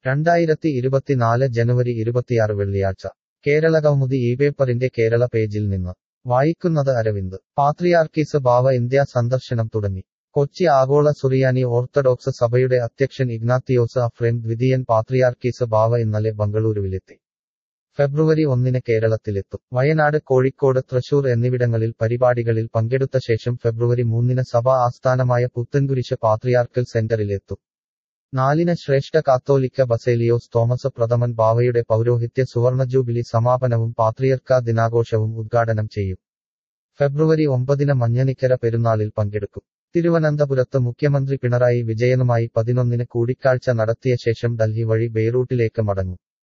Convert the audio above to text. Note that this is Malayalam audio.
രണ്ടായിരത്തി ഇരുപത്തിനാല് ജനുവരി ഇരുപത്തിയാറ് വെള്ളിയാഴ്ച കേരളകൗമുദി ഈ പേപ്പറിന്റെ കേരള പേജിൽ നിന്ന് വായിക്കുന്നത് അരവിന്ദ് പാത്രിയാർക്കീസ് ബാവ ഇന്ത്യ സന്ദർശനം തുടങ്ങി കൊച്ചി ആഗോള സുറിയാനി ഓർത്തഡോക്സ് സഭയുടെ അധ്യക്ഷൻ ഇഗ്നാത്തിയോസ് അഫ്രേം ദ്വിതീയൻ പാത്രിയാർക്കീസ് ബാവ ഇന്നലെ ബംഗളൂരുവിലെത്തി ഫെബ്രുവരി ഒന്നിന് കേരളത്തിലെത്തും വയനാട് കോഴിക്കോട് തൃശൂർ എന്നിവിടങ്ങളിൽ പരിപാടികളിൽ പങ്കെടുത്ത ശേഷം ഫെബ്രുവരി മൂന്നിന് സഭ ആസ്ഥാനമായ പുത്തൻകുരിശ് പാത്രിയാർക്കൽ സെന്ററിലെത്തും നാലിന് ശ്രേഷ്ഠ കാത്തോലിക്ക ബസേലിയോസ് തോമസ് പ്രഥമൻ ബാവയുടെ പൗരോഹിത്യ സുവർണ ജൂബിലി സമാപനവും പാത്രിയർക്ക ദിനാഘോഷവും ഉദ്ഘാടനം ചെയ്യും ഫെബ്രുവരി ഒമ്പതിന് മഞ്ഞനിക്കര പെരുന്നാളിൽ പങ്കെടുക്കും തിരുവനന്തപുരത്ത് മുഖ്യമന്ത്രി പിണറായി വിജയനുമായി പതിനൊന്നിന് കൂടിക്കാഴ്ച നടത്തിയ ശേഷം ഡൽഹി വഴി ബെയ്റൂട്ടിലേക്ക് മടങ്ങും